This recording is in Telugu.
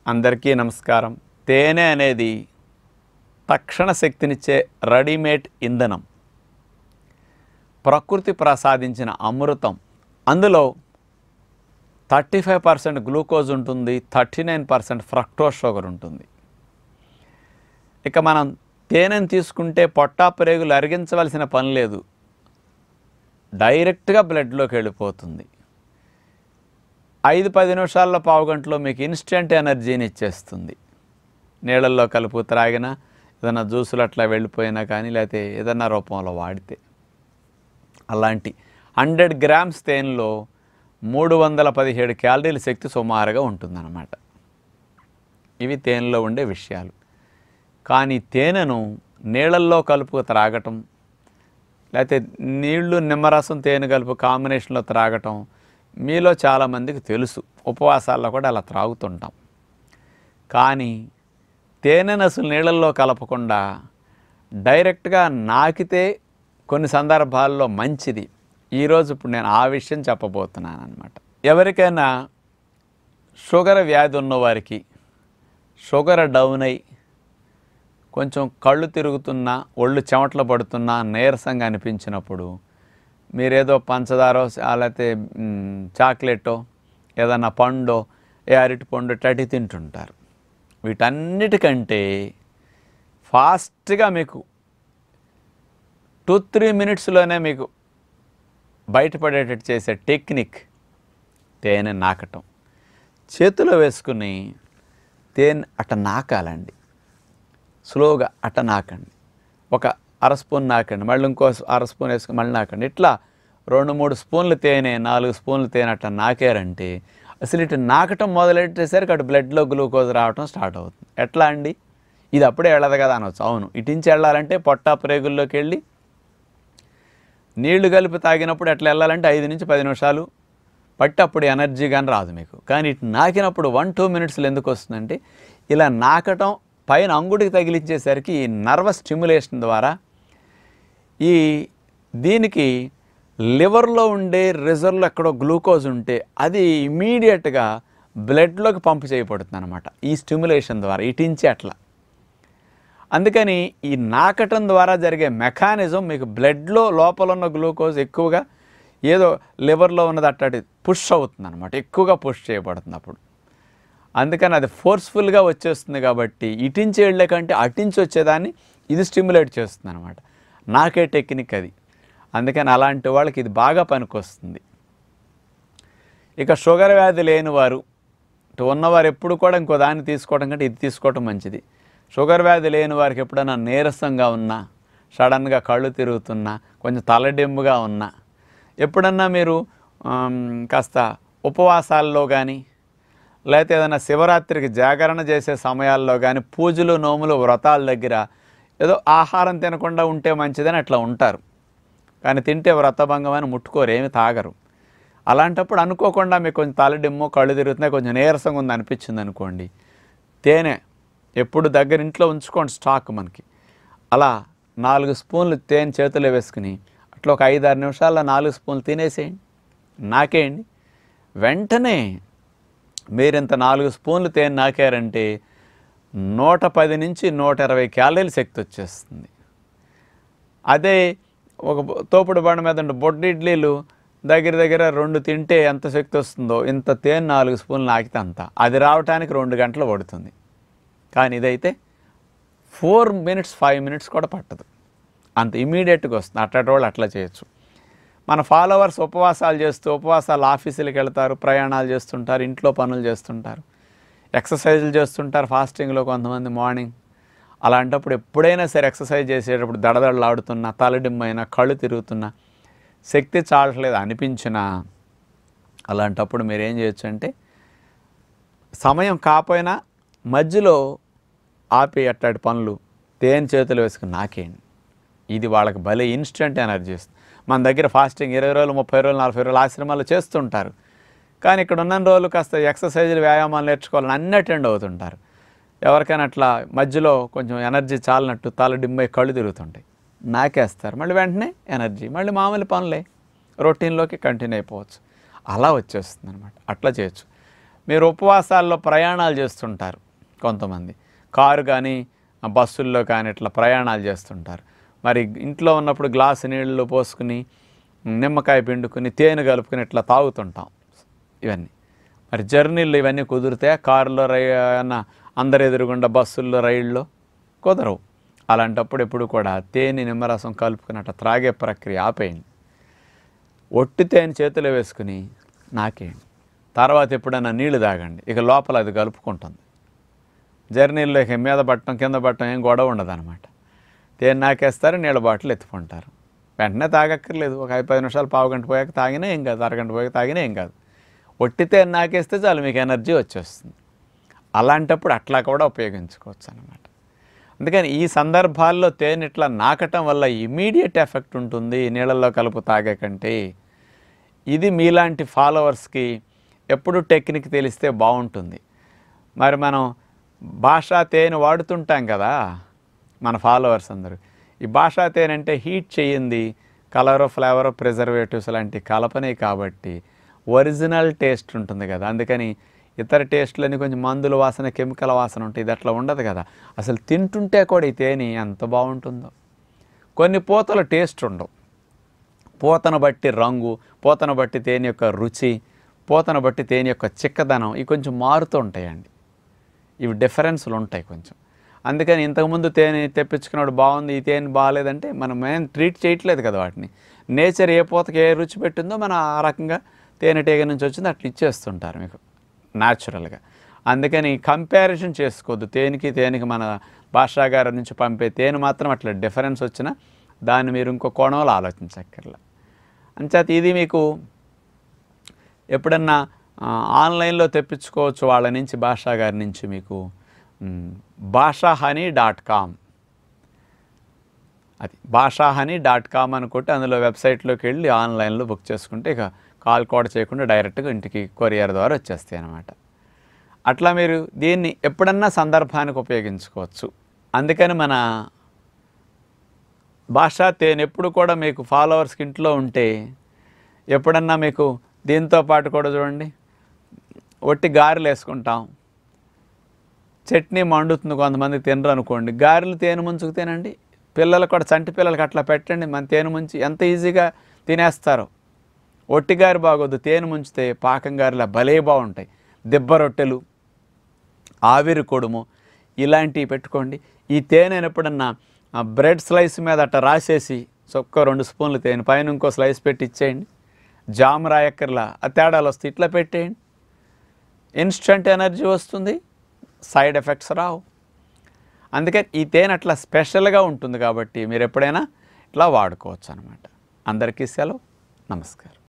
అందరికీ నమస్కారం తేనె అనేది తక్షణ శక్తినిచ్చే రెడీమేడ్ ఇంధనం ప్రకృతి ప్రసాదించిన అమృతం అందులో థర్టీ ఫైవ్ పర్సెంట్ గ్లూకోజ్ ఉంటుంది thirty nine percent fructose sugar ఉంటుంది ఇక మనం తేనెను తీసుకుంటే పొట్టా ప్రేగులు అరిగించవలసిన పని లేదు డైరెక్ట్గా బ్లడ్లోకి వెళ్ళిపోతుంది ఐదు పది నిమిషాల్లో పావు గంటలో మీకు ఇన్స్టెంట్ ఎనర్జీని ఇచ్చేస్తుంది నీళ్ళల్లో కలుపు త్రాగినా ఏదైనా జ్యూసులు అట్లా వెళ్ళిపోయినా కానీ లేకపోతే ఏదైనా రూపంలో వాడితే అలాంటి హండ్రెడ్ గ్రామ్స్ తేనెలో మూడు వందల పదిహేడు క్యాలరీల శక్తి సుమారుగా ఉంటుందన్నమాట ఇవి తేనెలో ఉండే విషయాలు కానీ తేనెను నీళ్ళల్లో కలుపు త్రాగటం లేకపోతే నీళ్లు నిమ్మరసం తేనె కలుపు కాంబినేషన్లో త్రాగటం మీలో చాలామందికి తెలుసు ఉపవాసాల్లో కూడా అలా త్రాగుతుంటాం కానీ తేనెను అసలు నీళ్ళల్లో కలపకుండా డైరెక్ట్గా నాకితే కొన్ని సందర్భాల్లో మంచిది ఈరోజు ఇప్పుడు నేను ఆ విషయం చెప్పబోతున్నాను అనమాట ఎవరికైనా షుగర్ వ్యాధి ఉన్నవారికి షుగర్ డౌన్ అయి కొంచెం కళ్ళు తిరుగుతున్నా ఒళ్ళు చెమటలు పడుతున్నా నీరసంగా అనిపించినప్పుడు మీరేదో పంచదారో లేకపోతే మ్, చాక్లెటో ఏదన్నా పండో ఏ అరటి పండు టటి తింటుంటారు వీటన్నిటికంటే ఫాస్ట్గా మీకు టూ త్రీ మినిట్స్లోనే మీకు బయటపడేటట్టు చేసే టెక్నిక్ తేనె నాకటం చేతిలో వేసుకుని తేనె అట్ట నాకాలండి స్లోగా అట్ట నాకండి ఒక అర స్పూన్ నాకండి మళ్ళీ ఇంకో అర స్పూన్ వేసుకుని మళ్ళీ నాకండి ఇట్లా రెండు మూడు స్పూన్లు తేనె నాలుగు స్పూన్లు తేనె అట్ట నాకారంటే అసలు ఇటు నాకటం మొదలెట్టేసరికి అటు బ్లడ్లో గ్లూకోజ్ రావటం స్టార్ట్ అవుతుంది ఎట్లా అండి ఇది అప్పుడే వెళ్ళదు కదా అనొచ్చు అవును ఇటించి వెళ్ళాలంటే పొట్ట ప్రేగుల్లోకి వెళ్ళి నీళ్లు కలిపి తాగినప్పుడు ఎట్లా వెళ్ళాలంటే ఐదు నుంచి పది నిమిషాలు పట్టి అప్పుడు ఎనర్జీ కానీ రాదు మీకు కానీ ఇటు నాకినప్పుడు వన్ టూ మినిట్స్లో ఎందుకు వస్తుందంటే ఇలా నాకటం పైన అంగుడికి తగిలించేసరికి ఈ నర్వస్ స్టిమ్యులేషన్ ద్వారా ఈ దీనికి లివర్లో ఉండే రిజర్వ్లో ఎక్కడో గ్లూకోజ్ ఉంటే అది ఇమీడియట్గా బ్లడ్లోకి పంపు చేయబడుతుంది అనమాట ఈ స్టిమ్యులేషన్ ద్వారా ఇటించి అట్లా అందుకని ఈ నాకటం ద్వారా జరిగే మెకానిజం మీకు బ్లడ్లో లోపల ఉన్న గ్లూకోజ్ ఎక్కువగా ఏదో లివర్లో ఉన్నది అట్టటి పుష్ అవుతుంది అనమాట ఎక్కువగా పుష్ చేయబడుతుంది అప్పుడు అందుకని అది ఫోర్స్ఫుల్గా వచ్చేస్తుంది కాబట్టి ఇటించి వెళ్ళే కంటే అటించి వచ్చేదాన్ని ఇది స్టిమ్యులేట్ చేస్తుంది అనమాట నాకే టెక్నిక్ అది అందుకని అలాంటి వాళ్ళకి ఇది బాగా పనికొస్తుంది ఇక షుగర్ వ్యాధి లేని వారు ఇటు ఉన్నవారు ఎప్పుడు కూడా ఇంకో దాన్ని తీసుకోవడం కంటే ఇది తీసుకోవడం మంచిది షుగర్ వ్యాధి లేని వారికి ఎప్పుడైనా నీరసంగా ఉన్నా సడన్గా కళ్ళు తిరుగుతున్నా కొంచెం తలడెంబుగా ఉన్నా ఎప్పుడన్నా మీరు ఆమ్, కాస్త ఉపవాసాల్లో కానీ లేకపోతే ఏదైనా శివరాత్రికి జాగరణ చేసే సమయాల్లో కానీ పూజలు నోములు వ్రతాల దగ్గర ఏదో ఆహారం తినకుండా ఉంటే మంచిదని అట్లా ఉంటారు కానీ తింటే వ్రతభంగం అని ముట్టుకోరు ఏమి తాగరు అలాంటప్పుడు అనుకోకుండా మీకు కొంచెం తలడిమ్మో కళ్ళు తిరుగుతున్నాయి కొంచెం నీరసంగా ఉంది అనిపించింది అనుకోండి తేనె ఎప్పుడు దగ్గర ఇంట్లో ఉంచుకోండి స్టాక్ మనకి అలా నాలుగు స్పూన్లు తేనె చేతిలో వేసుకుని అట్లా ఒక ఐదు ఆరు నిమిషాల్లో నాలుగు స్పూన్లు తినేసేయండి నాకేయండి వెంటనే మీరు ఇంత నాలుగు స్పూన్లు తేనె నాకారంటే నూట పది నుంచి నూట ఇరవై క్యాలరీల శక్తి వచ్చేస్తుంది అదే ఒక బ- తోపుడు బండ మీద ఉండే బొడ్డు ఇడ్లీలు దగ్గర దగ్గర రెండు తింటే ఎంత శక్తి వస్తుందో ఇంత తేనె నాలుగు స్పూన్లు నాకితే అంత అది రావటానికి రెండు గంటలు పడుతుంది కానీ ఇదైతే ఫోర్ మినిట్స్ ఫైవ్ మినిట్స్ కూడా పట్టదు అంత ఇమీడియట్గా వస్తుంది అట్లాంటి వాళ్ళు అట్లా చేయొచ్చు మన ఫాలోవర్స్ ఉపవాసాలు చేస్తూ ఉపవాసాలు ఆఫీసులకు వెళ్తారు ప్రయాణాలు చేస్తుంటారు ఇంట్లో పనులు చేస్తుంటారు ఎక్సర్సైజులు చేస్తుంటారు ఫాస్టింగ్లో కొంతమంది మార్నింగ్ అలాంటప్పుడు ఎప్పుడైనా సరే ఎక్సర్సైజ్ చేసేటప్పుడు దడదడలాడుతున్నా తలడిమ్మైనా కళ్ళు తిరుగుతున్నా శక్తి చాలట్లేదు అనిపించినా అలాంటప్పుడు మీరు ఏం చేయొచ్చు అంటే సమయం కాపోయినా మధ్యలో ఆపి అట్లాంటి పనులు తేనె చేతులు వేసుకుని నాకేయండి ఇది వాళ్ళకి భలే ఇన్స్టెంట్ ఎనర్జీ ఇస్తుంది మన దగ్గర ఫాస్టింగ్ ఇరవై రోజులు ముప్పై రోజులు నలభై రోజులు ఆశ్రమాలు చేస్తుంటారు కానీ ఇక్కడ ఉన్న రోజులు కాస్త ఎక్సర్సైజులు వ్యాయామాలు నేర్చుకోవాలని అన్ని అటెండ్ అవుతుంటారు ఎవరికైనా అట్లా మధ్యలో కొంచెం ఎనర్జీ చాలినట్టు తల డిమ్మై కళ్ళు తిరుగుతుంటాయి నాకేస్తారు మళ్ళీ వెంటనే ఎనర్జీ మళ్ళీ మామూలు పనులే రొటీన్లోకి కంటిన్యూ అయిపోవచ్చు అలా వచ్చేస్తుంది అనమాట అట్లా చేయొచ్చు మీరు ఉపవాసాల్లో ప్రయాణాలు చేస్తుంటారు కొంతమంది కారు కానీ ఆ బస్సుల్లో కానీ ఇట్లా ప్రయాణాలు చేస్తుంటారు మరి ఇంట్లో ఉన్నప్పుడు గ్లాసు నీళ్ళు పోసుకుని నిమ్మకాయ పిండుకుని తేనె కలుపుకుని ఇట్లా తాగుతుంటాం ఇవన్నీ మరి జర్నీలు ఇవన్నీ కుదిరితే కారులో రై అన్న అందరు ఎదురుగుండా బస్సుల్లో రైళ్ళలో కుదరవు అలాంటప్పుడు ఎప్పుడు కూడా తేనె నిమ్మరసం కలుపుకుని అట్లా త్రాగే ప్రక్రియ ఆపేయండి ఒట్టి తేనె చేతిలో వేసుకుని నాకేయండి తర్వాత ఎప్పుడైనా నీళ్లు తాగండి ఇక లోపల అది కలుపుకుంటుంది జర్నీల్లో ఇక మీద పట్టడం కింద పట్టడం ఏం గొడవ ఉండదు అనమాట తేనె నాకేస్తారు నీళ్ళ బాటిల్ ఎత్తుకుంటారు వెంటనే తాగక్కర్లేదు ఒక ఐదు పది నిమిషాలు పావు గంట పోయాక తాగినా ఏం కాదు అరగంట పోయాక తాగినా ఏం కాదు ఒట్టి తేనె నాకేస్తే చాలు మీకు ఎనర్జీ వచ్చేస్తుంది అలాంటప్పుడు అట్లా కూడా ఉపయోగించుకోవచ్చు అనమాట అందుకని ఈ సందర్భాల్లో తేనె ఇట్లా నాకటం వల్ల ఇమీడియట్ ఎఫెక్ట్ ఉంటుంది నీళ్ళల్లో కలుపు తాగే కంటే ఇది మీలాంటి ఫాలోవర్స్కి ఎప్పుడు టెక్నిక్ తెలిస్తే బాగుంటుంది మరి మనం భాషా తేనె వాడుతుంటాం కదా మన ఫాలోవర్స్ అందరూ ఈ భాషా తేనె అంటే హీట్ చేయింది కలర్ ఫ్లేవర్ ప్రిజర్వేటివ్స్ లాంటి కలపనే కాబట్టి ఒరిజినల్ టేస్ట్ ఉంటుంది కదా అందుకని ఇతర టేస్ట్లన్నీ కొంచెం మందుల వాసన కెమికల్ వాసన ఉంటాయి ఇది అట్లా ఉండదు కదా అసలు తింటుంటే కూడా ఈ తేనె ఎంత బాగుంటుందో కొన్ని పూతలు టేస్ట్ ఉండవు పూతను బట్టి రంగు పూతను బట్టి తేనె యొక్క రుచి పూతను బట్టి తేనె యొక్క చిక్కదనం ఇవి కొంచెం మారుతూ ఉంటాయండి ఇవి డిఫరెన్స్లు ఉంటాయి కొంచెం అందుకని ఇంతకుముందు తేనె తెప్పించుకున్నాడు బాగుంది ఈ తేనె బాగాలేదంటే మనం ఏం ట్రీట్ చేయట్లేదు కదా వాటిని నేచర్ ఏ పూతకి ఏ రుచి పెట్టిందో మనం ఆ రకంగా తేనెటీగ నుంచి వచ్చింది అట్లా ఇచ్చేస్తుంటారు మీకు న్యాచురల్గా అందుకని కంపారిజన్ చేసుకోవద్దు తేనెకి తేనెకి మన భాషా గారి నుంచి పంపే తేనె మాత్రం అట్లా డిఫరెన్స్ వచ్చినా దాన్ని మీరు ఇంకో కోణంలో ఆలోచించక్కర్లా అంచేత ఇది మీకు ఎప్పుడన్నా ఆ, ఆన్లైన్లో తెప్పించుకోవచ్చు వాళ్ళ నుంచి భాషా గారి నుంచి మీకు భాషా హనీ డాట్ కామ్ అది భాషా హనీ డాట్ కామ్ అని కొట్టి అందులో వెబ్సైట్లోకి వెళ్ళి ఆన్లైన్లో బుక్ చేసుకుంటే ఇక కాల్ కూడా చేయకుండా డైరెక్ట్గా ఇంటికి కొరియర్ ద్వారా వచ్చేస్తాయి అన్నమాట అట్లా మీరు దీన్ని ఎప్పుడన్నా సందర్భానికి ఉపయోగించుకోవచ్చు అందుకని మన భాషా తేనె ఎప్పుడు కూడా మీకు ఫాలోవర్స్కి ఇంట్లో ఉంటే ఎప్పుడన్నా మీకు దీంతో పాటు కూడా చూడండి ఒట్టి గారెలు వేసుకుంటాం చట్నీ మండుతుంది కొంతమంది తినరు అనుకోండి గారెలు తేనె ముంచుకు తినండి పిల్లలు కూడా చంటి పిల్లలకి అట్లా పెట్టండి మన తేనె ముంచి ఎంత ఈజీగా తినేస్తారో ఒట్టి గారి బాగోదు తేనె ముంచితే పాకం గారెలా భలే బాగుంటాయి దిబ్బ రొట్టెలు ఆవిరి కొడుము ఇలాంటివి పెట్టుకోండి ఈ తేనె ఎప్పుడన్నా ఆ బ్రెడ్ స్లైస్ మీద అట్ట రాసేసి చొక్క రెండు స్పూన్లు తేనె పైన ఇంకో స్లైస్ పెట్టి ఇచ్చేయండి జామ్ రాయక్కర్లా ఆ తేడాలు వస్తాయి ఇట్లా పెట్టేయండి ఇన్స్టంట్ ఎనర్జీ వస్తుంది సైడ్ ఎఫెక్ట్స్ రావు అందుకే ఈ తేనె అట్లా స్పెషల్గా ఉంటుంది కాబట్టి మీరు ఎప్పుడైనా ఇట్లా వాడుకోవచ్చు అనమాట అందరికీ సెలవు నమస్కారం